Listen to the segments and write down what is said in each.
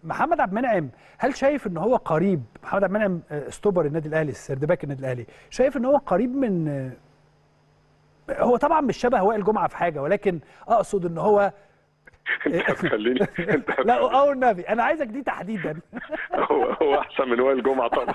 محمد عبد المنعم هل شايف ان هو قريب محمد عبد المنعم آه، ستوبر النادي الاهلي السردباك النادي الاهلي شايف ان هو قريب من آه، هو طبعا مش شبه وائل جمعه في حاجه ولكن اقصد ان هو انت هتخليني انت لا او النبي انا عايزك دي تحديدا هو هو احسن من وائل جمعه طبعا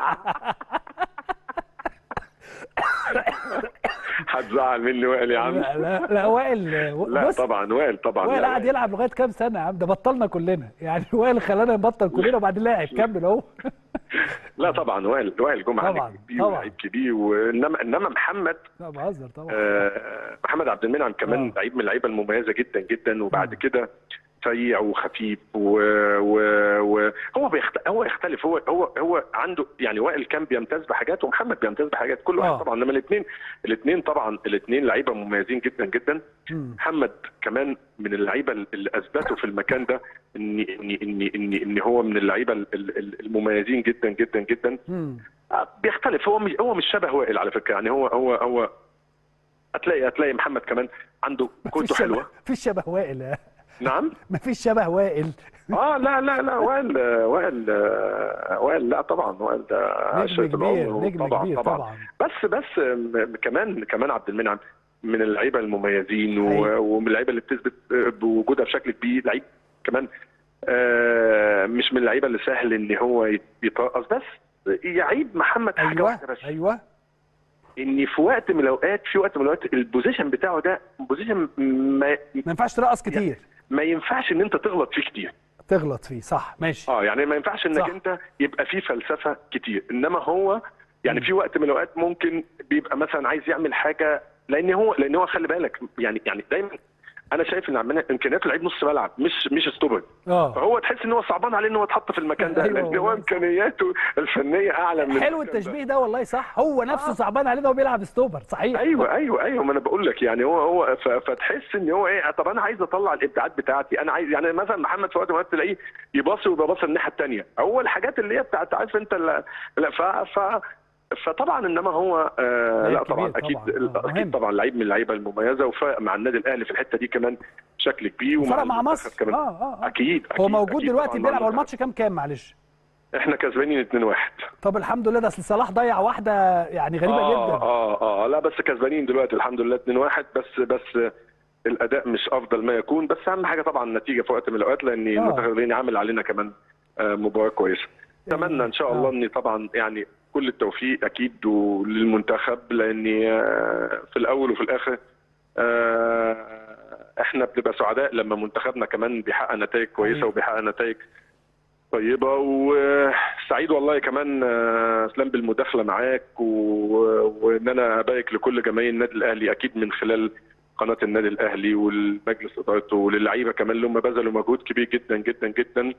هتزعل مني وائل يا عم لا لا, لا وائل لا بص طبعا وائل طبعا وائل لا، قعد يلعب لغايه كام سنه يا عم ده بطلنا كلنا يعني وائل خلانا نبطل كلنا وبعدين لاعب كمل اهو لا طبعا وائل وائل جمعه طبعاً، نجم كبير طبعاً. ولاعيب كبير وانما انما محمد لا بهزر طبعا آه، محمد عبد المنعم كمان آه. لعيب من اللعيبه المميزه جدا جدا وبعد كده سريع وخفيف و... و... و... هو بيخت... هو يختلف هو هو هو عنده يعني وائل كان بيمتاز بحاجات ومحمد بيمتاز بحاجات كل واحد آه. طبعا انما الاثنين الاثنين طبعا الاثنين لعيبه مميزين جدا جدا مم. محمد كمان من اللعيبه اللي اثبتوا في المكان ده ان ان ان ان, إن هو من اللعيبه ال- ال- المميزين جدا جدا جدا مم. آه، بيختلف هو مش هو مش شبه وائل على فكره يعني هو هو هو هتلاقي هتلاقي محمد كمان عنده كورته مفيش حلوه شبه مفيش شبه وائل نعم مفيش شبه وائل اه لا لا لا وائل وائل وائل لا طبعا وائل ده نجم عشرة كبير العمر نجم طبعا كبير طبعا طبعا بس بس م- كمان كمان عبد المنعم من اللعيبه المميزين و- حقيقي. ومن اللعيبه اللي بتثبت بوجودها بشكل كبير لعيب كمان آه، مش من اللعيبه اللي سهل ان هو يت- يترقص بس يعيب محمد حاجه ايوه واحده بس ايوه ان في وقت من الاوقات في وقت من الاوقات البوزيشن بتاعه ده بوزيشن ما ما ينفعش ترقص كتير ما ينفعش ان انت تغلط فيه كتير تغلط فيه صح ماشي اه يعني ما ينفعش انك صح. انت يبقى فيه فلسفه كتير انما هو يعني في وقت من الاوقات ممكن بيبقى مثلا عايز يعمل حاجه لان هو لان هو خلي بالك يعني يعني دايما انا شايف ان عندنا امكانيات لعيب نص ملعب مش مش ستوبر اه فهو تحس ان هو صعبان عليه ان هو يتحط في المكان ده أيوة لان هو والله. امكانياته الفنيه اعلى من حلو المكان ده. التشبيه ده والله صح هو نفسه صعبان عليه ده وهو بيلعب ستوبر صحيح ايوه ايوه ايوه ما انا بقول لك يعني هو هو ف- فتحس ان هو ايه طب انا عايز اطلع الابداعات بتاعتي انا عايز يعني مثلا محمد في وقت من الأوقات تلاقيه يباصي ويبقى باصي الناحيه الثانيه هو الحاجات اللي هي بتاعت عارف انت لا لا ف ف فطبعا انما هو آه لعيب لا طبعا كبير اكيد طبعاً. آه، مهم. اكيد طبعا لعيب من اللعيبه المميزه وفرق مع النادي الاهلي في الحته دي كمان بشكل كبير ومع فرق مع المنتخب مصر كمان اه اه آه. اكيد هو أكيد- موجود أكيد دلوقتي طبعاً مع بيلعب هو المنتخب. الماتش كام كام معلش احنا كسبانين 2-1 طب الحمد لله ده اصل صلاح ضيع واحده يعني غريبه آه جدا اه اه لا بس كسبانين دلوقتي الحمد لله 2-1 بس بس الاداء مش افضل ما يكون بس اهم حاجه طبعا النتيجه في وقت من الاوقات لان المنتخب اللبناني عامل علينا كمان آه مباراه كويسه اتمنى ان شاء الله آه. ان طبعا يعني كل التوفيق اكيد للمنتخب لان آه، في الاول وفي الاخر آه، احنا بنبقى سعداء لما منتخبنا كمان بيحقق نتائج كويسه حقيقي. وبيحقق نتائج طيبه وسعيد والله كمان آه، اسلام بالمداخله معاك و- وان انا ابارك لكل جماهير النادي الاهلي اكيد من خلال قناه النادي الاهلي والمجلس ادارته وللعيبه كمان اللي هم بذلوا مجهود كبير جدا جدا جدا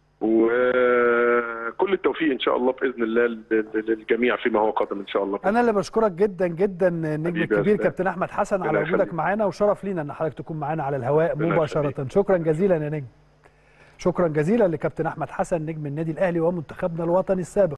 وكل التوفيق ان شاء الله باذن الله لل- للجميع فيما هو قادم ان شاء الله انا اللي بشكرك جدا جدا النجم حبيبي يا الكبير أستاذ. كابتن احمد حسن على ربنا وجودك يخليك. معانا وشرف لينا ان حضرتك تكون معانا على الهواء ربنا مباشره يخليك. شكرا جزيلا يا نجم شكرا جزيلا لكابتن احمد حسن نجم النادي الاهلي ومنتخبنا الوطني السابق